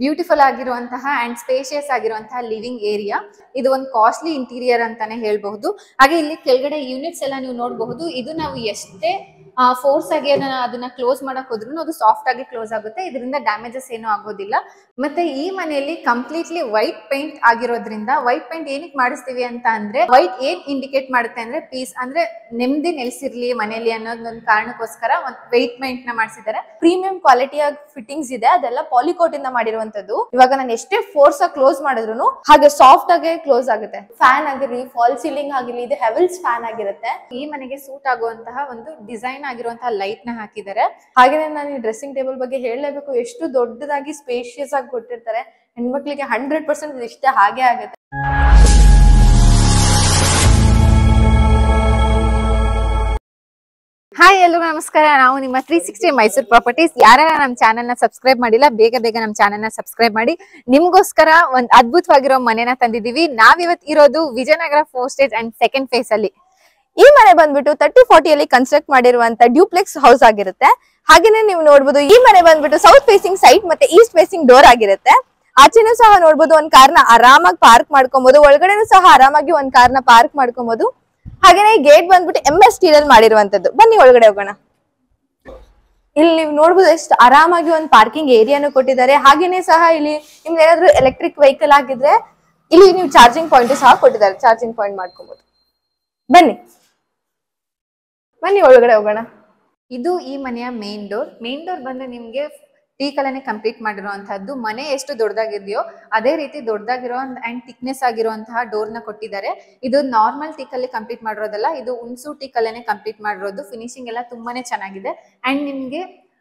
beautiful ಆಗಿರುವಂತಹ and spacious ಆಗಿರುವಂತಹ living area ಇದು ಒಂದು ಕಾಸ್ಟ್ಲಿ ಇಂಟೀರಿಯರ್ ಅಂತಾನೆ ಹೇಳ್ಬಹುದು ಹಾಗೆ ಇಲ್ಲಿ ಕೆಳಗಡೆ ಯೂನಿಟ್ಸ್ ಎಲ್ಲ ನೀವು ನೋಡಬಹುದು ಇದು ನಾವು ಎಷ್ಟೇ ಫೋರ್ಸ್ ಆಗಿ ಅದನ್ನ ಅದನ್ನ ಕ್ಲೋಸ್ ಮಾಡಕ್ ಹೋದ್ರು ಅದು ಸಾಫ್ಟ್ ಆಗಿ ಕ್ಲೋಸ್ ಆಗುತ್ತೆ ಇದರಿಂದ ಡ್ಯಾಮೇಜಸ್ ಏನೂ ಆಗೋದಿಲ್ಲ ಮತ್ತೆ ಈ ಮನೆಯಲ್ಲಿ ಕಂಪ್ಲೀಟ್ಲಿ ವೈಟ್ ಪೇಂಟ್ ಆಗಿರೋದ್ರಿಂದ ವೈಟ್ ಪೇಂಟ್ ಏನಕ್ಕೆ ಮಾಡಿಸ್ತೀವಿ ಅಂತ ಅಂದ್ರೆ ವೈಟ್ ಏನ್ ಇಂಡಿಕೇಟ್ ಮಾಡುತ್ತೆ ಅಂದ್ರೆ ಪೀಸ್ ಅಂದ್ರೆ ನೆಮ್ಮದಿ ನೆಲೆಸಿರ್ಲಿ ಮನೆಯಲ್ಲಿ ಅನ್ನೋದ್ ಒಂದು ಕಾರಣಕ್ಕೋಸ್ಕರ ಒಂದು ವೈಟ್ ಪೇಂಟ್ ನ ಮಾಡಿಸಿದ್ದಾರೆ ಪ್ರೀಮಿಯಂ ಕ್ವಾಲಿಟಿಯ ಫಿಟ್ಟಿಂಗ್ಸ್ ಇದೆ ಅದೆಲ್ಲ ಪಾಲಿಕೋಟ್ ಇಂದ ಮಾಡಿರುವಂತದ್ದು ಇವಾಗ ನಾನು ಎಷ್ಟೇ ಫೋರ್ಸ್ ಆಗಿ ಕ್ಲೋಸ್ ಮಾಡಿದ್ರು ಹಾಗೆ ಸಾಫ್ಟ್ ಆಗಿ ಕ್ಲೋಸ್ ಆಗುತ್ತೆ ಫ್ಯಾನ್ ಆಗಿರ್ಲಿ ಫಾಲ್ ಸೀಲಿಂಗ್ ಆಗಿರ್ಲಿ ಇದು ಹೆವೆಲ್ಸ್ ಫ್ಯಾನ್ ಆಗಿರುತ್ತೆ ಈ ಮನೆಗೆ ಸೂಟ್ ಆಗುವಂತಹ ಒಂದು ಡಿಸೈನ್ ಆಗಿರುವಂತಹ ಲೈಟ್ ನ ಹಾಕಿದ್ದಾರೆ ಹಾಗೇನೆ ನಾನು ಈ ಡ್ರೆಸ್ಸಿಂಗ್ ಟೇಬಲ್ ಬಗ್ಗೆ ಹೇಳಲೇಬೇಕು ಎಷ್ಟು ದೊಡ್ಡದಾಗಿ ಸ್ಪೇಷಿಯಸ್ ಆಗಿ ಕೊಟ್ಟಿರ್ತಾರೆ ಹೆಣ್ಮಕ್ಳಿಗೆ ಹಂಡ್ರೆಡ್ ಪರ್ಸೆಂಟ್ ಇಷ್ಟ ಹಾಗೆ ಆಗುತ್ತೆ ಹಾಯ್ ಎಲ್ರಿಗೂ ನಮಸ್ಕಾರ ನಾವು ನಿಮ್ಮ ತ್ರೀ ಸಿಕ್ಸ್ಟಿ ಮೈಸೂರು ಪ್ರಾಪರ್ಟೀಸ್ ಯಾರ್ಯಾರ ನಮ್ಮ ಚಾನೆಲ್ ನ ಸಬ್ಸ್ಕ್ರೈಬ್ ಮಾಡಿಲ್ಲ ಬೇಗ ಬೇಗ ನಮ್ಮ ಚಾನೆಲ್ ನ ಸಬ್ಸ್ಕ್ರೈಬ್ ಮಾಡಿ ನಿಮ್ಗೋಸ್ಕರ ಒಂದ್ ಅದ್ಭುತವಾಗಿರೋ ಮನೆನ ತಂದಿದೀವಿ ನಾವಿವತ್ ಇರೋದು Vijayanagar four stage and second phase ಅಲ್ಲಿ ಈ ಮನೆ ಬಂದ್ಬಿಟ್ಟು ತರ್ಟಿ ಫಾರ್ಟಿಯಲ್ಲಿ ಕನ್ಸ್ಟ್ರಕ್ಟ್ ಮಾಡಿರುವಂತ ಡ್ಯೂಪ್ಲೆಕ್ಸ್ ಹೌಸ್ ಆಗಿರುತ್ತೆ ಹಾಗೇನೆ ನೀವು ನೋಡ್ಬೋದು ಈ ಮನೆ ಬಂದ್ಬಿಟ್ಟು ಸೌತ್ ಫೇಸಿಂಗ್ ಸೈಡ್ ಮತ್ತೆ ಈಸ್ಟ್ ಫೇಸಿಂಗ್ ಡೋರ್ ಆಗಿರುತ್ತೆ ಆಚೆನೂ ಸಹ ನೋಡ್ಬೋದು ಒಂದ್ ಕಾರ್ನ ಆರಾಮಾಗಿ ಪಾರ್ಕ್ ಮಾಡ್ಕೊಬಹುದು ಒಳಗಡೆನೂ ಸಹ ಆರಾಮಾಗಿ ಒಂದ್ ಕಾರ್ನ ಪಾರ್ಕ್ ಮಾಡ್ಕೊಬಹುದು ಹಾಗೇನೆ ಗೇಟ್ ಬಂದ್ಬಿಟ್ಟು ಎಂ ಎಸ್ ಸ್ಟೀಲ್ ಅಲ್ಲಿ ಮಾಡಿರುವಂತದ್ದು ಬನ್ನಿ ಒಳಗಡೆ ಹೋಗೋಣ ಇಲ್ಲಿ ನೀವು ನೋಡ್ಬೋದು ಎಷ್ಟು ಆರಾಮಾಗಿ ಒಂದು ಪಾರ್ಕಿಂಗ್ ಏರಿಯಾನು ಕೊಟ್ಟಿದ್ದಾರೆ ಹಾಗೇನೆ ಸಹ ಇಲ್ಲಿ ನಿಮ್ದು ಏನಾದ್ರು ಎಲೆಕ್ಟ್ರಿಕ್ ವೆಹಿಕಲ್ ಆಗಿದ್ರೆ ಇಲ್ಲಿ ನೀವು ಚಾರ್ಜಿಂಗ್ ಪಾಯಿಂಟ್ ಸಹ ಕೊಟ್ಟಿದ್ದಾರೆ ಚಾರ್ಜಿಂಗ್ ಪಾಯಿಂಟ್ ಮಾಡ್ಕೊಬಹುದು ಬನ್ನಿ ಬನ್ನಿ ಒಳಗಡೆ ಹೋಗೋಣ ಇದು ಈ ಮನೆಯ ಮೇನ್ ಡೋರ್ ಮೇನ್ ಡೋರ್ ಬಂದು ನಿಮ್ಗೆ ಟೀ ಕಲನೆ ಕಂಪ್ಲೀಟ್ ಮಾಡಿರುವಂತಹದ್ದು ಮನೆ ಎಷ್ಟು ದೊಡ್ಡದಾಗಿದೆಯೋ ಅದೇ ರೀತಿ ದೊಡ್ಡದಾಗಿರೋ ಅಂಡ್ ಥಿಕ್ನೆಸ್ ಆಗಿರುವಂತಹ ಡೋರ್ ನ ಕೊಟ್ಟಿದ್ದಾರೆ ಇದು ನಾರ್ಮಲ್ ಟೀಕಲ್ಲಿ ಕಂಪ್ಲೀಟ್ ಮಾಡಿರೋದಲ್ಲ ಇದು ಹುಣಸು ಟೀಕಲ್ಲೇ ಕಂಪ್ಲೀಟ್ ಮಾಡಿರೋದು ಫಿನಿಶಿಂಗ್ ಎಲ್ಲ ತುಂಬಾನೇ ಚೆನ್ನಾಗಿದೆ ಅಂಡ್ ನಿಮ್ಗೆ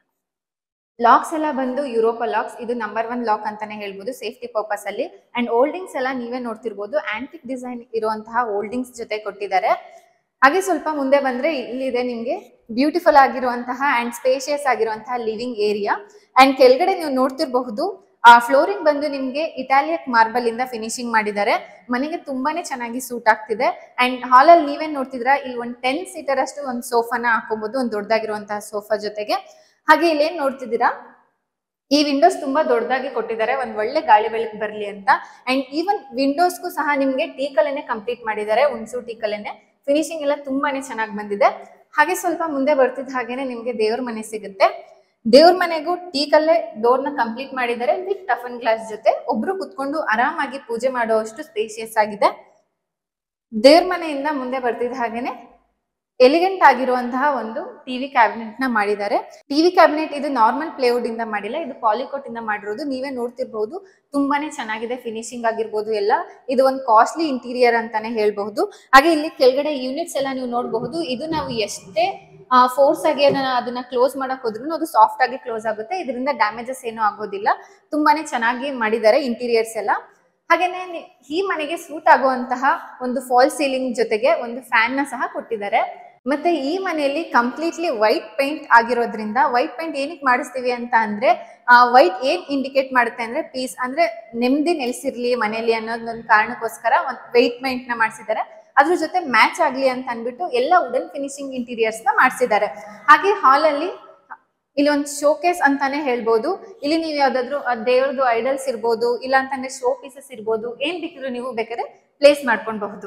ಲಾಕ್ಸ್ ಎಲ್ಲ ಬಂದು ಯುರೋಪ ಲಾಕ್ಸ್ ಇದು ನಂಬರ್ ಒನ್ ಲಾಕ್ ಅಂತಾನೆ ಹೇಳ್ಬೋದು ಸೇಫ್ಟಿ ಪರ್ಪಸ್ ಅಲ್ಲಿ ಅಂಡ್ ಓಲ್ಡಿಂಗ್ಸ್ ಎಲ್ಲ ನೀವೇ ನೋಡ್ತಿರ್ಬೋದು ಆಂಟಿಕ್ ಡಿಸೈನ್ ಇರುವಂತಹ ಓಲ್ಡಿಂಗ್ಸ್ ಜೊತೆ ಕೊಟ್ಟಿದ್ದಾರೆ ಹಾಗೆ ಸ್ವಲ್ಪ ಮುಂದೆ ಬಂದ್ರೆ ಇಲ್ಲಿದೆ ನಿಮ್ಗೆ ಬ್ಯೂಟಿಫುಲ್ ಆಗಿರುವಂತಹ ಅಂಡ್ ಸ್ಪೇಷಿಯಸ್ ಆಗಿರುವಂತಹ ಲಿವಿಂಗ್ ಏರಿಯಾ ಅಂಡ್ ಕೆಳಗಡೆ ನೀವು ನೋಡ್ತಿರಬಹುದು ಆ ಫ್ಲೋರಿಂಗ್ ಬಂದು ನಿಮ್ಗೆ ಇಟಾಲಿಯಕ್ ಮಾರ್ಬಲ್ ಇಂದ ಫಿನಿಶಿಂಗ್ ಮಾಡಿದ್ದಾರೆ ಮನೆಗೆ ತುಂಬಾನೇ ಚೆನ್ನಾಗಿ ಸೂಟ್ ಆಗ್ತಿದೆ ಅಂಡ್ ಹಾಲ್ ಅಲ್ಲಿ ನೀವೇನ್ ನೋಡ್ತಿದ್ರ ಇಲ್ಲಿ ಒಂದು ಟೆನ್ ಸೀಟರ್ ಅಷ್ಟು ಒಂದು ಸೋಫಾನ ಹಾಕೊಬಹುದು ಒಂದು ದೊಡ್ಡದಾಗಿರುವಂತಹ ಸೋಫಾ ಜೊತೆಗೆ ಹಾಗೆ ಇಲ್ಲೇನ್ ನೋಡ್ತಿದ್ದೀರಾ ಈ ವಿಂಡೋಸ್ ತುಂಬಾ ದೊಡ್ಡದಾಗಿ ಕೊಟ್ಟಿದ್ದಾರೆ ಒಂದ್ ಒಳ್ಳೆ ಗಾಳಿ ಬೆಳಕು ಬರ್ಲಿ ಅಂತ ಅಂಡ್ ಈವನ್ ವಿಂಡೋಸ್ಗೂ ಸಹ ನಿಮ್ಗೆ ಟೀಕಲೇನೆ ಕಂಪ್ಲೀಟ್ ಮಾಡಿದ್ದಾರೆ ಹುಣಸು ಟೀಕಲೇನೆ ಫಿನಿಶಿಂಗ್ ಎಲ್ಲ ತುಂಬಾನೇ ಚೆನ್ನಾಗಿ ಬಂದಿದೆ ಹಾಗೆ ಸ್ವಲ್ಪ ಮುಂದೆ ಬರ್ತಿದ್ದ ಹಾಗೇನೆ ನಿಮ್ಗೆ ದೇವ್ರ ಮನೆ ಸಿಗುತ್ತೆ ದೇವ್ರ ಮನೆಗೂ ಟೀಕಲ್ಲೇ ಡೋರ್ ನ ಕಂಪ್ಲೀಟ್ ಮಾಡಿದ್ದಾರೆ ವಿತ್ ಟಫನ್ ಗ್ಲಾಸ್ ಜೊತೆ ಒಬ್ರು ಕುತ್ಕೊಂಡು ಆರಾಮಾಗಿ ಪೂಜೆ ಮಾಡುವಷ್ಟು ಸ್ಪೇಷಿಯಸ್ ಆಗಿದೆ ದೇವ್ರ ಮನೆಯಿಂದ ಮುಂದೆ ಬರ್ತಿದ್ದ ಹಾಗೇನೆ ಎಲಿಗೆಂಟ್ ಆಗಿರುವಂತಹ ಒಂದು ಟಿವಿ ಕ್ಯಾಬಿನೆಟ್ ನ ಮಾಡಿದ್ದಾರೆ ಟಿವಿ ಕ್ಯಾಬಿನೆಟ್ ಇದು ನಾರ್ಮಲ್ ಪ್ಲೇವುಡ್ ಇಂದ ಮಾಡಿಲ್ಲ ಇದು ಪಾಲಿಕೋಟ್ ಇಂದ ಮಾಡಿರೋದು ನೀವೇ ನೋಡ್ತಿರ್ಬಹುದು ತುಂಬಾನೇ ಚೆನ್ನಾಗಿದೆ ಫಿನಿಶಿಂಗ್ ಆಗಿರ್ಬೋದು ಎಲ್ಲ ಇದು ಒಂದು ಕಾಸ್ಟ್ಲಿ ಇಂಟೀರಿಯರ್ ಅಂತಾನೆ ಹೇಳ್ಬಹುದು ಹಾಗೆ ಇಲ್ಲಿ ಕೆಳಗಡೆ ಯೂನಿಟ್ಸ್ ಎಲ್ಲ ನೀವು ನೋಡಬಹುದು ಇದು ನಾವು ಎಷ್ಟೇ ಫೋರ್ಸ್ ಆಗಿ ಅದನ್ನ ಅದನ್ನ ಕ್ಲೋಸ್ ಮಾಡಕ್ ಹೋದ್ರು ಅದು ಸಾಫ್ಟ್ ಆಗಿ ಕ್ಲೋಸ್ ಆಗುತ್ತೆ ಇದರಿಂದ ಡ್ಯಾಮೇಜಸ್ ಏನೂ ಆಗೋದಿಲ್ಲ ತುಂಬಾನೇ ಚೆನ್ನಾಗಿ ಮಾಡಿದ್ದಾರೆ ಇಂಟೀರಿಯರ್ಸ್ ಎಲ್ಲ ಹಾಗೇನೆ ನಿ- ಈ ಮನೆಗೆ ಸೂಟ್ ಆಗುವಂತಹ ಒಂದು ಫಾಲ್ ಸೀಲಿಂಗ್ ಜೊತೆಗೆ ಒಂದು ಫ್ಯಾನ್ ನ ಸಹ ಕೊಟ್ಟಿದ್ದಾರೆ ಮತ್ತೆ ಈ ಮನೆಯಲ್ಲಿ ಕಂಪ್ಲೀಟ್ಲಿ ವೈಟ್ ಪೇಂಟ್ ಆಗಿರೋದ್ರಿಂದ ವೈಟ್ ಪೇಂಟ್ ಏನಕ್ಕೆ ಮಾಡಿಸ್ತೀವಿ ಅಂತ ಅಂದ್ರೆ ವೈಟ್ ಏನ್ ಇಂಡಿಕೇಟ್ ಮಾಡುತ್ತೆ ಅಂದ್ರೆ ಪೀಸ್ ಅಂದ್ರೆ ನೆಮ್ಮದಿ ನೆಲೆಸಿರ್ಲಿ ಮನೆಯಲ್ಲಿ ಅನ್ನೋದ್ ಒಂದು ಕಾರಣಕ್ಕೋಸ್ಕರ ಒಂದು ವೈಟ್ ಪೇಂಟ್ ನ ಮಾಡಿಸಿದ್ದಾರೆ ಅದ್ರ ಜೊತೆ ಮ್ಯಾಚ್ ಆಗ್ಲಿ ಅಂತ ಅಂದ್ಬಿಟ್ಟು ಎಲ್ಲ ವುಡನ್ ಫಿನಿಶಿಂಗ್ ಇಂಟೀರಿಯರ್ಸ್ ನ ಮಾಡಿಸಿದ್ದಾರೆ ಹಾಗೆ ಹಾಲ್ ಅಲ್ಲಿ ಇಲ್ಲಿ ಒಂದು ಶೋಕೇಸ್ ಅಂತಾನೆ ಹೇಳ್ಬೋದು ಇಲ್ಲಿ ನೀವು ಯಾವ್ದಾದ್ರು ದೇವ್ರದ್ದು ಐಡಲ್ಸ್ ಇರ್ಬೋದು ಇಲ್ಲ ಅಂತಂದ್ರೆ ಶೋ ಪೀಸಸ್ ಇರ್ಬೋದು ಏನ್ ಬೇಕಿದ್ರು ನೀವು ಬೇಕಾದ್ರೆ ಪ್ಲೇಸ್ ಮಾಡ್ಕೊಳ್ಬಹುದು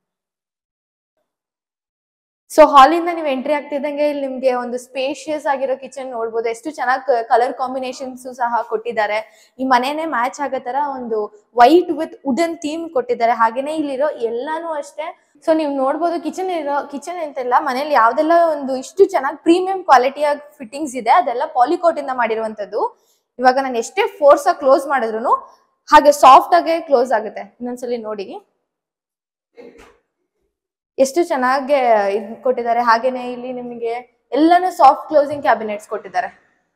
ಸೊ ಹಾಲಿಂದ ನೀವು ಎಂಟ್ರಿ ಆಗ್ತಿದ್ದಂಗೆ ಇಲ್ಲಿ ನಿಮ್ಗೆ ಒಂದು ಸ್ಪೇಷಿಯಸ್ ಆಗಿರೋ ಕಿಚನ್ ನೋಡ್ಬೋದು ಎಷ್ಟು ಚೆನ್ನಾಗಿ ಕಲರ್ ಕಾಂಬಿನೇಷನ್ಸ್ ಸಹ ಕೊಟ್ಟಿದ್ದಾರೆ ಈ ಮನೆನೇ ಮ್ಯಾಚ್ ಆಗೋ ತರ ಒಂದು ವೈಟ್ ವಿತ್ ವುಡನ್ ಥೀಮ್ ಕೊಟ್ಟಿದ್ದಾರೆ ಹಾಗೇನೆ ಇಲ್ಲಿರೋ ಎಲ್ಲಾನು ಅಷ್ಟೇ ಸೊ ನೀವು ನೋಡ್ಬೋದು ಕಿಚನ್ ಇರೋ ಕಿಚನ್ ಅಂತೆಲ್ಲ ಮನೇಲಿ ಯಾವ್ದೆಲ್ಲ ಒಂದು ಇಷ್ಟು ಚೆನ್ನಾಗಿ ಪ್ರೀಮಿಯಂ ಕ್ವಾಲಿಟಿಯ ಫಿಟ್ಟಿಂಗ್ಸ್ ಇದೆ ಅದೆಲ್ಲ ಪಾಲಿಕೋಟ್ ಇಂದ ಮಾಡಿರುವಂತದ್ದು ಇವಾಗ ನಾನು ಎಷ್ಟೇ ಫೋರ್ಸ್ ಆಗಿ ಕ್ಲೋಸ್ ಮಾಡಿದ್ರು ಹಾಗೆ ಸಾಫ್ಟ್ ಆಗಿ ಕ್ಲೋಸ್ ಆಗುತ್ತೆ ಇನ್ನೊಂದ್ಸಲಿ ನೋಡಿ ಎಷ್ಟು ಚೆನ್ನಾಗಿ ಇದ್ ಕೊಟ್ಟಿದ್ದಾರೆ ಹಾಗೇನೆ ಇಲ್ಲಿ ನಿಮಗೆ ಎಲ್ಲಾನು ಸಾಫ್ಟ್ ಕ್ಲೋಸಿಂಗ್ ಕ್ಯಾಬಿನೆಟ್ಸ್ ಕೊಟ್ಟಿದ್ದಾರೆ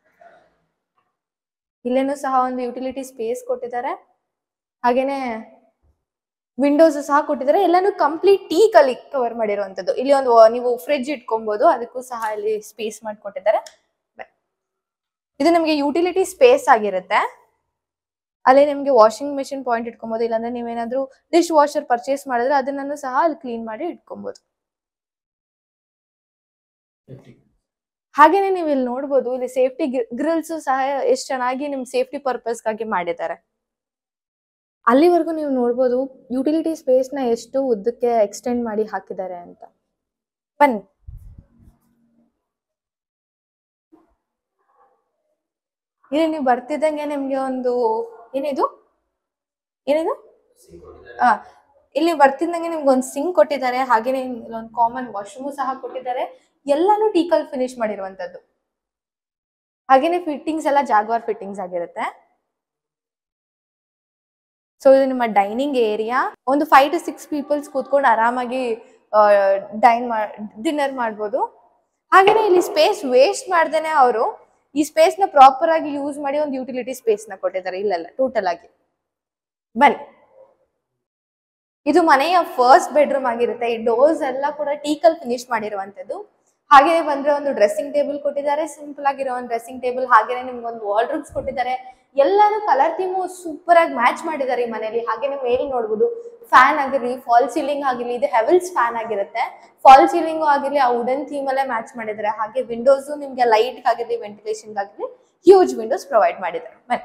ಇಲ್ಲೇನು ಸಹ ಒಂದು ಯುಟಿಲಿಟಿ ಸ್ಪೇಸ್ ಕೊಟ್ಟಿದ್ದಾರೆ ಹಾಗೇನೆ ವಿಂಡೋಸ್ ಸಹ ಕೊಟ್ಟಿದ್ದಾರೆ ಎಲ್ಲಾನು ಕಂಪ್ಲೀಟ್ ಟೀಕ್ ಅಲ್ಲಿ ಕವರ್ ಮಾಡಿರುವಂತದ್ದು ಇಲ್ಲಿ ಒಂದು ನೀವು ಫ್ರಿಡ್ಜ್ ಇಟ್ಕೊಬಹುದು ಅದಕ್ಕೂ ಸಹ ಇಲ್ಲಿ ಸ್ಪೇಸ್ ಮಾಡಿಕೊಟ್ಟಿದ್ದಾರೆ ಇದು ನಮಗೆ ಯುಟಿಲಿಟಿ ಸ್ಪೇಸ್ ಆಗಿರುತ್ತೆ ಅಲ್ಲಿ ನಿಮ್ಗೆ ವಾಷಿಂಗ್ ಮೆಷಿನ್ ಪಾಯಿಂಟ್ ಇಟ್ಕೊಬಹುದು ಇಲ್ಲಾಂದ್ರೆ ನೀವೇನಾದ್ರೂ ಡಿಶ್ ವಾಷರ್ ಪರ್ಚೇಸ್ ಮಾಡಿದ್ರೆ ಅದನ್ನೂ ಸಹ ಅಲ್ಲಿ ಕ್ಲೀನ್ ಮಾಡಿ ಇಟ್ಕೊಬಹುದು ಹಾಗೇನೆ ನೀವು ಇಲ್ಲಿ ನೋಡ್ಬೋದು ಇಲ್ಲಿ ಸೇಫ್ಟಿ ಗ್ರಿಲ್ಸ್ ಸಹ ಎಷ್ಟು ಚೆನ್ನಾಗಿ ನಿಮ್ ಸೇಫ್ಟಿ ಪರ್ಪಸ್ಗಾಗಿ ಮಾಡಿದ್ದಾರೆ ಅಲ್ಲಿವರೆಗೂ ನೀವು ನೋಡ್ಬೋದು ಯುಟಿಲಿಟಿ ಸ್ಪೇಸ್ ನ ಎಷ್ಟು ಉದ್ದಕ್ಕೆ ಎಕ್ಸ್ಟೆಂಡ್ ಮಾಡಿ ಹಾಕಿದ್ದಾರೆ ಅಂತ ಬನ್ನಿ ಇಲ್ಲಿ ನೀವು ಬರ್ತಿದ್ದಂಗೆ ನಿಮ್ಗೆ ಒಂದು ಏನಿದು ಏನಿದು ಆ ಇಲ್ಲಿ ಬರ್ತಿದ್ದಂಗೆ ನಿಮ್ಗೆ ಒಂದು ಸಿಂಕ್ ಕೊಟ್ಟಿದ್ದಾರೆ ಹಾಗೇನೆ ಒಂದು ಕಾಮನ್ ವಾಶ್ರೂಮ್ ಸಹ ಕೊಟ್ಟಿದ್ದಾರೆ ಎಲ್ಲಾನು ಟೀಕಲ್ ಫಿನಿಶ್ ಮಾಡಿರುವಂತದ್ದು ಹಾಗೇನೆ ಫಿಟ್ಟಿಂಗ್ಸ್ ಎಲ್ಲ ಜಾಗ್ವಾರ್ ಫಿಟ್ಟಿಂಗ್ಸ್ ಆಗಿರುತ್ತೆ ಸೊ ಇದು ನಿಮ್ಮ ಡೈನಿಂಗ್ ಏರಿಯಾ ಒಂದು ಫೈವ್ ಟು ಸಿಕ್ಸ್ ಪೀಪಲ್ಸ್ ಕೂತ್ಕೊಂಡು ಆರಾಮಾಗಿ ಡೈನ್ ಡಿನ್ನರ್ ಮಾಡ್ಬೋದು ಹಾಗೇನೆ ಇಲ್ಲಿ ಸ್ಪೇಸ್ ವೇಸ್ಟ್ ಮಾಡ್ದೇನೆ ಅವರು ಈ ಸ್ಪೇಸ್ ನ ಪ್ರಾಪರ್ ಆಗಿ ಯೂಸ್ ಮಾಡಿ ಒಂದು ಯುಟಿಲಿಟಿ ಸ್ಪೇಸ್ ನ ಕೊಟ್ಟಿದ್ದಾರೆ ಇಲ್ಲೆಲ್ಲ ಟೋಟಲ್ ಆಗಿ ಬನ್ನಿ ಇದು ಮನೆಯ ಫಸ್ಟ್ ಬೆಡ್ರೂಮ್ ಆಗಿರುತ್ತೆ ಈ ಡೋರ್ಸ್ ಎಲ್ಲ ಕೂಡ ಟೀಕಲ್ ಫಿನಿಶ್ ಮಾಡಿರುವಂತದ್ದು ಹಾಗೆ ಬಂದ್ರೆ ಒಂದು ಡ್ರೆಸ್ಸಿಂಗ್ ಟೇಬಲ್ ಕೊಟ್ಟಿದ್ದಾರೆ ಸಿಂಪಲ್ ಆಗಿರೋ ಒಂದು ಡ್ರೆಸ್ಸಿಂಗ್ ಟೇಬಲ್ ಹಾಗೇನೆ ನಿಮ್ಗೆ ಒಂದು ವಾಲ್ಡ್ರೂಮ್ಸ್ ಕೊಟ್ಟಿದ್ದಾರೆ ಎಲ್ಲಾನು ಕಲರ್ ಥೀಮು ಸೂಪರ್ ಆಗಿ ಮ್ಯಾಚ್ ಮಾಡಿದ್ದಾರೆ ಈ ಮನೆಯಲ್ಲಿ ಹಾಗೇನೆ ಮೇಲೆ ನೋಡ್ಬೋದು ಫ್ಯಾನ್ ಆಗಿರ್ಲಿ ಫಾಲ್ ಸೀಲಿಂಗ್ ಆಗಿರ್ಲಿ ಇದು ಹೆವೆಲ್ಸ್ ಫ್ಯಾನ್ ಆಗಿರುತ್ತೆ ಫಾಲ್ ಸೀಲಿಂಗ್ ಆಗಿರ್ಲಿ ಆ ವುಡನ್ ಥೀಮ್ ಅಲ್ಲೇ ಮ್ಯಾಚ್ ಮಾಡಿದ್ದಾರೆ ಹಾಗೆ ವಿಂಡೋಸ್ ನಿಮ್ಗೆ ಲೈಟ್ ಆಗಿರ್ಲಿ ವೆಂಟಿಲೇಷನ್ ಆಗಿರ್ಲಿ ಹ್ಯೂಜ್ ವಿಂಡೋಸ್ ಪ್ರೊವೈಡ್ ಮಾಡಿದ್ದಾರೆ ಬನ್ನಿ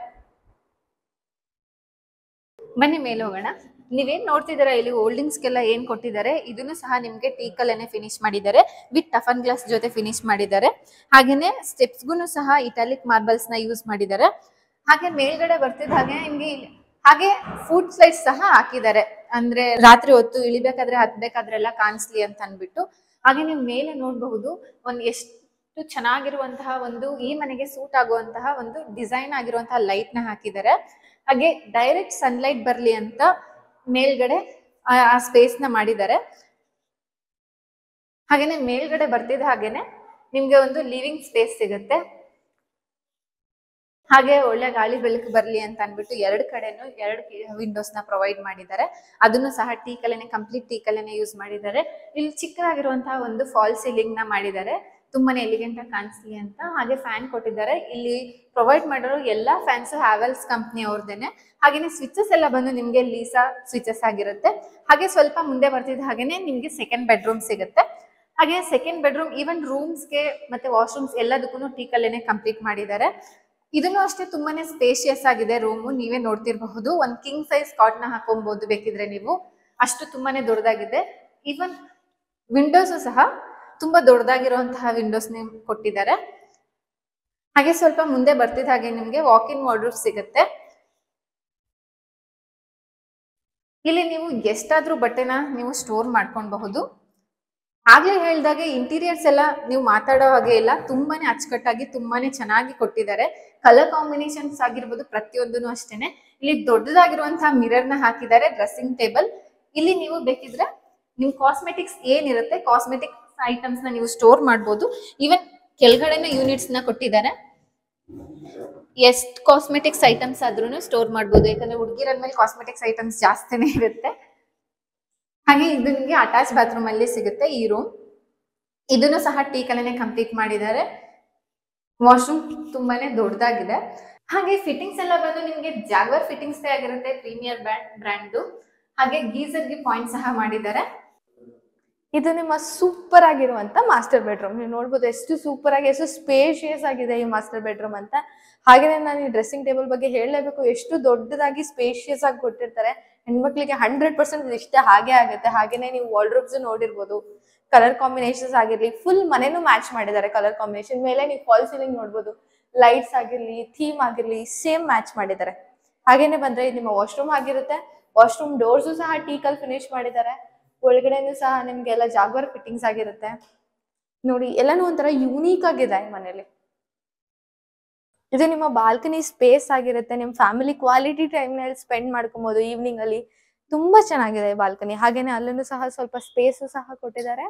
ಬನ್ನಿ ಮೇಲೆ ಹೋಗೋಣ ನೀವೇನ್ ನೋಡ್ತಿದ್ದೀರಾ ಇಲ್ಲಿ ಹೋಲ್ಡಿಂಗ್ಸ್ಗೆಲ್ಲ ಏನ್ ಕೊಟ್ಟಿದ್ದಾರೆ ಇದನ್ನು ಸಹ ನಿಮ್ಗೆ ಟೀಕಲ್ಲೇನೆ ಫಿನಿಶ್ ಮಾಡಿದ್ದಾರೆ ವಿತ್ ಟಫನ್ ಗ್ಲಾಸ್ ಜೊತೆ ಫಿನಿಶ್ ಮಾಡಿದ್ದಾರೆ ಹಾಗೇನೆ ಸ್ಟೆಪ್ಸ್ಗೂ ಸಹ ಇಟಾಲಿಕ್ ಮಾರ್ಬಲ್ಸ್ ನ ಯೂಸ್ ಮಾಡಿದ್ದಾರೆ ಹಾಗೆ ಮೇಲ್ಗಡೆ ಬರ್ತಿದ್ದ ಹಾಗೆ ನಿಮ್ಗೆ ಇಲ್ಲಿ- ಹಾಗೆ ಫುಡ್ ಸ್ಲೈಡ್ಸ್ ಸಹ ಹಾಕಿದ್ದಾರೆ ಅಂದ್ರೆ ರಾತ್ರಿ ಹೊತ್ತು ಇಳಿಬೇಕಾದ್ರೆ ಹತ್ಬೇಕಾದ್ರೆಲ್ಲ ಕಾಣಿಸ್ಲಿ ಅಂತ ಅನ್ಬಿಟ್ಟು ಹಾಗೆ ನೀವು ಮೇಲೆ ನೋಡಬಹುದು ಒಂದ್ ಎಷ್ಟು ಚೆನ್ನಾಗಿರುವಂತಹ ಒಂದು ಈ ಮನೆಗೆ ಸೂಟ್ ಆಗುವಂತಹ ಒಂದು ಡಿಸೈನ್ ಆಗಿರುವಂತಹ ಲೈಟ್ ನ ಹಾಕಿದ್ದಾರೆ ಹಾಗೆ ಡೈರೆಕ್ಟ್ ಸನ್ಲೈಟ್ ಬರ್ಲಿ ಅಂತ ಮೇಲ್ಗಡೆ ಆ- ಆ ಸ್ಪೇಸ್ ನ ಮಾಡಿದ್ದಾರೆ ಹಾಗೇನೆ ಮೇಲ್ಗಡೆ ಬರ್ತಿದ್ದ ಹಾಗೇನೆ ನಿಮ್ಗೆ ಒಂದು ಲಿವಿಂಗ್ ಸ್ಪೇಸ್ ಸಿಗುತ್ತೆ ಹಾಗೆ ಒಳ್ಳೆ ಗಾಳಿ ಬೆಳಕು ಬರ್ಲಿ ಅಂತ ಅನ್ಬಿಟ್ಟು ಎರಡು ಕಡೆನೂ ಎರಡು ವಿಂಡೋಸ್ ನ ಪ್ರೊವೈಡ್ ಮಾಡಿದ್ದಾರೆ ಅದನ್ನು ಸಹ ಟೀ ಕಲೆನೆ ಕಂಪ್ಲೀಟ್ ಟೀ ಕಲೆನೆ ಯೂಸ್ ಮಾಡಿದ್ದಾರೆ ಇಲ್ಲಿ ಚಿಕ್ಕದಾಗಿರುವಂತಹ ಒಂದು ಫಾಲ್ ಸೀಲಿಂಗ್ ನ ಮಾಡಿದ್ದಾರೆ ತುಂಬಾನೇ ಎಲಿಗೆಂಟ್ ಆಗಿ ಕಾಣಿಸ್ಲಿ ಅಂತ ಹಾಗೆ ಫ್ಯಾನ್ ಕೊಟ್ಟಿದ್ದಾರೆ ಇಲ್ಲಿ ಪ್ರೊವೈಡ್ ಮಾಡಿರೋ ಎಲ್ಲಾ ಫ್ಯಾನ್ಸ್ ಹ್ಯಾವೆಲ್ಸ್ ಕಂಪ್ನಿ ಅವ್ರದ್ದೇನೆ ಹಾಗೇನೆ ಸ್ವಿಚಸ್ ಎಲ್ಲ ಬಂದು ನಿಮ್ಗೆ ಲೀಸಾ ಸ್ವಿಚಸ್ ಆಗಿರುತ್ತೆ ಹಾಗೆ ಸ್ವಲ್ಪ ಮುಂದೆ ಬರ್ತಿದ್ದ ಹಾಗೇನೆ ನಿಮ್ಗೆ ಸೆಕೆಂಡ್ ಬೆಡ್ರೂಮ್ ಸಿಗುತ್ತೆ ಹಾಗೆ ಸೆಕೆಂಡ್ ಬೆಡ್ರೂಮ್ ಈವನ್ ರೂಮ್ಸ್ಗೆ ಮತ್ತೆ ವಾಶ್ರೂಮ್ಸ್ ಎಲ್ಲದಕ್ಕೂ ಟೀ ಕಲೆನೆ ಕಂಪ್ಲೀಟ್ ಮಾಡಿದ್ದಾರೆ ಇದನ್ನು ಅಷ್ಟೇ ತುಂಬಾನೇ ಸ್ಪೇಷಿಯಸ್ ಆಗಿದೆ ರೂಮು ನೀವೇ ನೋಡ್ತಿರಬಹುದು ಒಂದ್ ಕಿಂಗ್ ಸೈಜ್ ಕಾಟ್ ನ ಹಾಕೊಬಹುದು ಬೇಕಿದ್ರೆ ನೀವು ಅಷ್ಟು ತುಂಬಾನೇ ದೊಡ್ಡದಾಗಿದೆ ಈವನ್ ವಿಂಡೋಸ್ ಸಹ ತುಂಬಾ ದೊಡ್ಡದಾಗಿರುವಂತಹ ವಿಂಡೋಸ್ ಕೊಟ್ಟಿದ್ದಾರೆ ಹಾಗೆ ಸ್ವಲ್ಪ ಮುಂದೆ ಬರ್ತಿದ್ದ ಹಾಗೆ ನಿಮ್ಗೆ ವಾಕ್ ಇನ್ ವಾರ್ಡ್ರೂಫ್ ಸಿಗುತ್ತೆ ಇಲ್ಲಿ ನೀವು ಎಷ್ಟಾದ್ರೂ ಬಟ್ಟೆನ ನೀವು ಸ್ಟೋರ್ ಮಾಡ್ಕೊಳ್ಬಹುದು ಆಗ್ಲೇ ಹೇಳ್ದಾಗೆ ಇಂಟೀರಿಯರ್ಸ್ ಎಲ್ಲ ನೀವು ಮಾತಾಡೋ ಹಾಗೆ ಇಲ್ಲ ತುಂಬಾನೇ ಅಚ್ಚುಕಟ್ಟಾಗಿ ತುಂಬಾನೇ ಚೆನ್ನಾಗಿ ಕೊಟ್ಟಿದ್ದಾರೆ ಕಲರ್ ಕಾಂಬಿನೇಷನ್ಸ್ ಆಗಿರ್ಬೋದು ಪ್ರತಿಯೊಂದೂ ಅಷ್ಟೇನೆ ಇಲ್ಲಿ ದೊಡ್ಡದಾಗಿರುವಂತಹ ಮಿರರ್ ನ ಹಾಕಿದ್ದಾರೆ ಡ್ರೆಸ್ಸಿಂಗ್ ಟೇಬಲ್ ಇಲ್ಲಿ ನೀವು ಬೇಕಿದ್ರೆ ನಿಮ್ ಕಾಸ್ಮೆಟಿಕ್ಸ್ ಏನಿರುತ್ತೆ ಕಾಸ್ಮೆಟಿಕ್ಸ್ ಐಟಮ್ಸ್ ನ ನೀವು ಸ್ಟೋರ್ ಮಾಡ್ಬೋದು ಈವನ್ ಕೆಳಗಡೆನೂ ಯೂನಿಟ್ಸ್ ನ ಕೊಟ್ಟಿದ್ದಾರೆ ಎಷ್ಟು ಕಾಸ್ಮೆಟಿಕ್ಸ್ ಐಟಮ್ಸ್ ಆದ್ರೂ ಸ್ಟೋರ್ ಮಾಡ್ಬೋದು ಯಾಕಂದ್ರೆ ಹುಡುಗಿರ ಮೇಲೆ ಕಾಸ್ಮೆಟಿಕ್ಸ್ ಐಟಮ್ಸ್ ಜಾಸ್ತಿನೇ ಇರುತ್ತೆ ಹಾಗೆ ಇದು ನಿಮಗೆ ಅಟ್ಯಾಚ್ ಬಾತ್ರೂಮ್ ಅಲ್ಲಿ ಸಿಗುತ್ತೆ ಈ ರೂಮ್ ಇದನ್ನು ಸಹ ಟೀ ಕಲೆನೆ ಕಂಪ್ಲೀಟ್ ಮಾಡಿದ್ದಾರೆ ವಾಶ್ರೂಮ್ ತುಂಬಾನೇ ದೊಡ್ಡದಾಗಿದೆ ಹಾಗೆ ಫಿಟ್ಟಿಂಗ್ಸ್ ಎಲ್ಲ ಬಂದು ನಿಮಗೆ ಜಾಗ್ವರ್ ಫಿಟ್ಟಿಂಗ್ಸ್ ಆಗಿರುತ್ತೆ ಪ್ರೀಮಿಯರ್ ಬ್ರ್ಯಾಂಡ್ ಬ್ರ್ಯಾಂಡು ಹಾಗೆ ಗೀಸರ್ ಗೆ ಪಾಯಿಂಟ್ ಸಹ ಮಾಡಿದ್ದಾರೆ ಇದು ನಿಮ್ಮ ಸೂಪರ್ ಆಗಿರುವಂತ ಮಾಸ್ಟರ್ ಬೆಡ್ರೂಮ್ ನೀವು ನೋಡ್ಬೋದು ಎಷ್ಟು ಸೂಪರ್ ಆಗಿ ಎಷ್ಟು ಸ್ಪೇಷಿಯಸ್ ಆಗಿದೆ ಈ ಮಾಸ್ಟರ್ ಬೆಡ್ರೂಮ್ ಅಂತ ಹಾಗೇನೆ ನಾನು ಈ ಡ್ರೆಸ್ಸಿಂಗ್ ಟೇಬಲ್ ಬಗ್ಗೆ ಹೇಳಲೇಬೇಕು ಎಷ್ಟು ದೊಡ್ಡದಾಗಿ ಸ್ಪೇಷಿಯಸ್ ಆಗಿ ಕೊಟ್ಟಿರ್ತಾರೆ ಹೆಣ್ಮಕ್ಳಿಗೆ ಹಂಡ್ರೆಡ್ ಪರ್ಸೆಂಟ್ ಇಷ್ಟ ಹಾಗೆ ಆಗುತ್ತೆ ಹಾಗೇನೆ ನೀವು ವಾಲ್ಡ್ರೂಬ್ಸ್ ನೋಡಿರ್ಬೋದು ಕಲರ್ ಕಾಂಬಿನೇಷನ್ಸ್ ಆಗಿರ್ಲಿ ಫುಲ್ ಮನೆನೂ ಮ್ಯಾಚ್ ಮಾಡಿದ್ದಾರೆ ಕಲರ್ ಕಾಂಬಿನೇಷನ್ ಮೇಲೆ ನೀವು ಫಾಲ್ ಸೀಲಿಂಗ್ ನೋಡ್ಬೋದು ಲೈಟ್ಸ್ ಆಗಿರ್ಲಿ ಥೀಮ್ ಆಗಿರ್ಲಿ ಸೇಮ್ ಮ್ಯಾಚ್ ಮಾಡಿದ್ದಾರೆ ಹಾಗೇನೆ ಬಂದ್ರೆ ಇದು ನಿಮ್ಮ ವಾಶ್ರೂಮ್ ಆಗಿರುತ್ತೆ ವಾಶ್ರೂಮ್ ಡೋರ್ಸು ಸಹ ಟೀಕಲ್ ಫಿನಿಶ್ ಮಾಡಿದ್ದಾರೆ ಒಳಗಡೆನೂ ಸಹ ನಿಮ್ಗೆಲ್ಲ ಜಾಗ್ವರ್ ಫಿಟ್ಟಿಂಗ್ಸ್ ಆಗಿರುತ್ತೆ ನೋಡಿ ಎಲ್ಲಾನು ಒಂಥರ ಯೂನೀಕ್ ಆಗಿದೆ ಈ ಮನೇಲಿ ಇದು ನಿಮ್ಮ ಬಾಲ್ಕನಿ ಸ್ಪೇಸ್ ಆಗಿರುತ್ತೆ ನಿಮ್ ಫ್ಯಾಮಿಲಿ ಕ್ವಾಲಿಟಿ ಟೈಮ್ ನಲ್ಲಿ ಸ್ಪೆಂಡ್ ಮಾಡ್ಕೊಬಹುದು ಈವ್ನಿಂಗ್ ಅಲ್ಲಿ ತುಂಬಾ ಚೆನ್ನಾಗಿದೆ ಬಾಲ್ಕನಿ ಹಾಗೇನೆ ಅಲ್ಲೂ ಸಹ ಸ್ವಲ್ಪ ಸ್ಪೇಸ್ ಸಹ ಕೊಟ್ಟಿದ್ದಾರೆ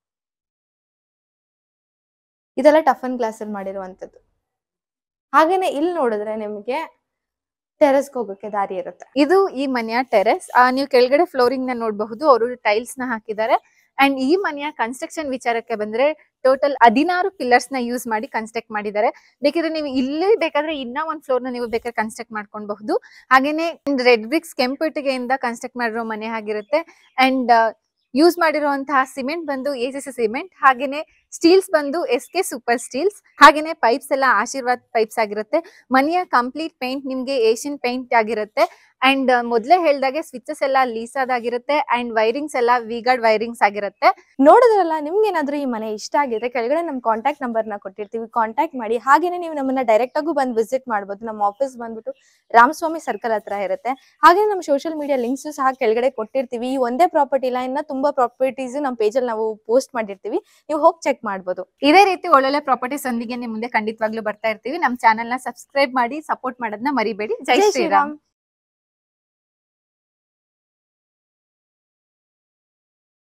ಇದೆಲ್ಲ ಟಫನ್ ಗ್ಲಾಸ್ ಅಲ್ಲಿ ಮಾಡಿರುವಂತದ್ದು ಹಾಗೇನೆ ಇಲ್ಲಿ ನೋಡಿದ್ರೆ ನಿಮ್ಗೆ ಟೆರೆಸ್ಗೆ ಹೋಗೋಕೆ ದಾರಿ ಇರುತ್ತೆ ಇದು ಈ ಮನೆಯ ಟೆರೆಸ್ ನೀವು ಕೆಳಗಡೆ ಫ್ಲೋರಿಂಗ್ ನ ನೋಡಬಹುದು ಅವರು ಟೈಲ್ಸ್ ನ ಹಾಕಿದ್ದಾರೆ ಅಂಡ್ ಈ ಮನೆಯ ಕನ್ಸ್ಟ್ರಕ್ಷನ್ ವಿಚಾರಕ್ಕೆ ಬಂದ್ರೆ ಟೋಟಲ್ ಹದಿನಾರು ಪಿಲ್ಲರ್ಸ್ ನ ಯೂಸ್ ಮಾಡಿ ಕನ್ಸ್ಟ್ರಕ್ಟ್ ಮಾಡಿದ್ದಾರೆ ಬೇಕಿದ್ರೆ ನೀವು ಇಲ್ಲಿ ಬೇಕಾದ್ರೆ ಇನ್ನ ಒಂದ್ ಫ್ಲೋರ್ ನ ನೀವು ಬೇಕಾದ್ರೆ ಕನ್ಸ್ಟ್ರಕ್ಟ್ ಮಾಡ್ಕೊಬಹುದು ಹಾಗೇನೆ ರೆಡ್ ಬ್ರಿಕ್ಸ್ ಕೆಂಪು ಇಟ್ಟಿಗೆಯಿಂದ ಕನ್ಸ್ಟ್ರಕ್ಟ್ ಮಾಡಿರೋ ಮನೆ ಆಗಿರುತ್ತೆ ಅಂಡ್ ಯೂಸ್ ಮಾಡಿರುವಂತಹ ಸಿಮೆಂಟ್ ಬಂದು ಎ ಸಿ ಸಿ ಸಿಮೆಂಟ್ ಹಾಗೇನೆ ಸ್ಟೀಲ್ಸ್ ಬಂದು ಎಸ್ ಕೆ ಸೂಪರ್ ಸ್ಟೀಲ್ಸ್ ಹಾಗೇನೆ ಪೈಪ್ಸ್ ಎಲ್ಲ ಆಶೀರ್ವಾದ್ ಪೈಪ್ಸ್ ಆಗಿರುತ್ತೆ ಮನೆಯ ಕಂಪ್ಲೀಟ್ ಪೇಂಟ್ ನಿಮ್ಗೆ ಏಷ್ಯನ್ ಪೇಂಟ್ ಆಗಿರುತ್ತೆ ಅಂಡ್ ಮೊದ್ಲೇ ಹೇಳ್ದಾಗೆ ಸ್ವಿಚಸ್ ಎಲ್ಲ ಲೀಸ್ ಆದಾಗಿರುತ್ತೆ ಅಂಡ್ ವೈರಿಂಗ್ಸ್ ಎಲ್ಲ ವಿಗಾರ್ಡ್ ವೈರಿಂಗ್ಸ್ ಆಗಿರುತ್ತೆ ನೋಡಿದ್ರಲ್ಲ ನಿಮ್ಗೆ ಏನಾದ್ರೂ ಈ ಮನೆ ಇಷ್ಟ ಆಗಿದ್ರೆ ಕೆಳಗಡೆ ನಮ್ ಕಾಂಟ್ಯಾಕ್ಟ್ ನಂಬರ್ ನ ಕೊಟ್ಟಿರ್ತೀವಿ ಕಾಂಟ್ಯಾಕ್ಟ್ ಮಾಡಿ ಹಾಗೇನೆ ನೀವು ನಮ್ಮನ್ನ ಡೈರೆಕ್ಟ್ ಆಗು ಬಂದು ವಿಸಿಟ್ ಮಾಡ್ಬೋದು ನಮ್ಮ ಆಫೀಸ್ ಬಂದ್ಬಿಟ್ಟು ರಾಮಸ್ವಾಮಿ ಸರ್ಕಲ್ ಹತ್ರ ಇರುತ್ತೆ ಹಾಗೆ ನಮ್ಮ ಸೋಷಿಯಲ್ ಮೀಡಿಯಾ ಲಿಂಕ್ಸ್ ಸಹ ಕೆಳಗಡೆ ಕೊಟ್ಟಿರ್ತೀವಿ ಈ ಒಂದೇ ಪ್ರಾಪರ್ಟಿ ಇಲ್ಲ ಇನ್ನ ತುಂಬಾ ಪ್ರಾಪರ್ಟೀಸ್ ನಮ್ಮ ಪೇಜಲ್ಲಿ ನಾವು ಪೋಸ್ಟ್ ಮಾಡಿರ್ತೀವಿ ನೀವು ಹೋಗಿ ಚೆಕ್ ಮಾಡ್ಬೋದು ಇದೇ ರೀತಿ ಒಳ್ಳೊಳ್ಳೆ ಪ್ರಾಪರ್ಟೀಸ್ ಒಂದಿಗೆ ನಿಮ್ ಮುಂದೆ ಖಂಡಿತವಾಗ್ಲೂ ಬರ್ತಾ ಇರ್ತೀವಿ ನಮ್ ಚಾನೆಲ್ ನ ಸಬ್ಸ್ಕ್ರೈಬ್ ಮಾಡಿ ಸಪೋರ್ಟ್ ಮಾಡೋದನ್ನ ಮರಿಬೇಡಿ ಜೈ ಶ್ರೀರಾಮ್